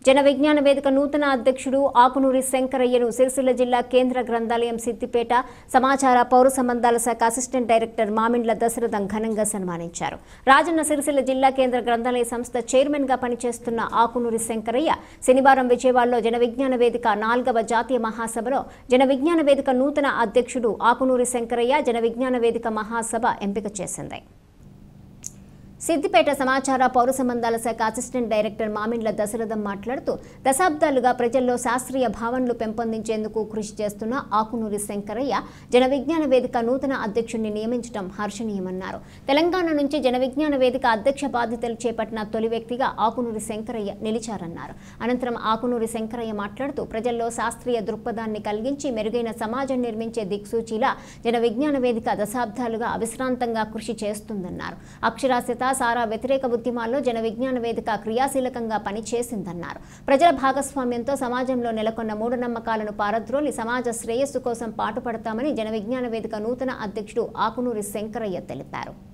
జన విజ్ఞాన వేదిక నూతన అధ్యక్షుడు ఆకునూరి శంకరయ్యను సిరిసిల్ల జిల్లా కేంద్ర గ్రంథాలయం సిద్దిపేట సమాచార పౌర సంబంధాల శాఖ అసిస్టెంట్ డైరెక్టర్ మామిండ్ల దశరథం ఘనంగా సన్మానించారు రాజన్న సిరిసిల్ల జిల్లా కేంద్ర గ్రంథాలయ సంస్థ చైర్మన్ గా పనిచేస్తున్న ఆకునూరి శంకరయ్య శనివారం విజయవాడలో జన విజ్ఞాన వేదిక నాలుగవ జాతీయ మహాసభలో జన విజ్ఞాన వేదిక నూతన అధ్యక్షుడు ఆకునూరి శంకరయ్య జన విజ్ఞాన వేదిక మహాసభ ఎంపిక చేసింది సిద్దిపేట సమాచార పౌర సంబంధాల శాఖ అసిస్టెంట్ డైరెక్టర్ మామిండ్ల దశరథం మాట్లాడుతూ దశాబ్దాలుగా ప్రజల్లో శాస్త్రీయ భావనలు పెంపొందించేందుకు కృషి చేస్తున్న ఆకునూరి శంకరయ్య జన విజ్ఞాన వేదిక నూతన అధ్యక్షుడిని నియమించడం హర్షణీయమన్నారు తెలంగాణ నుంచి జన విజ్ఞాన వేదిక అధ్యక్ష బాధ్యతలు చేపట్టిన తొలి వ్యక్తిగా ఆకునూరి శంకరయ్య నిలిచారన్నారు అనంతరం ఆకునూరి శంకరయ్య మాట్లాడుతూ ప్రజల్లో శాస్త్రీయ దృక్పథాన్ని కలిగించి మెరుగైన సమాజం నిర్మించే దిక్సూచిలా జన విజ్ఞాన వేదిక దశాబ్దాలుగా అవిశ్రాంతంగా కృషి చేస్తుందన్నారు అక్షరాస్యత సారా వ్యతిరేక ఉద్యమాల్లో జన విజ్ఞాన వేదిక క్రియాశీలకంగా పనిచేసిందన్నారు ప్రజల భాగస్వామ్యంతో సమాజంలో నెలకొన్న మూఢనమ్మకాలను పారద్రోలి సమాజ శ్రేయస్సు కోసం పాటుపడతామని జన విజ్ఞాన వేదిక నూతన అధ్యక్షుడు ఆకునూరి శంకరయ్య తెలిపారు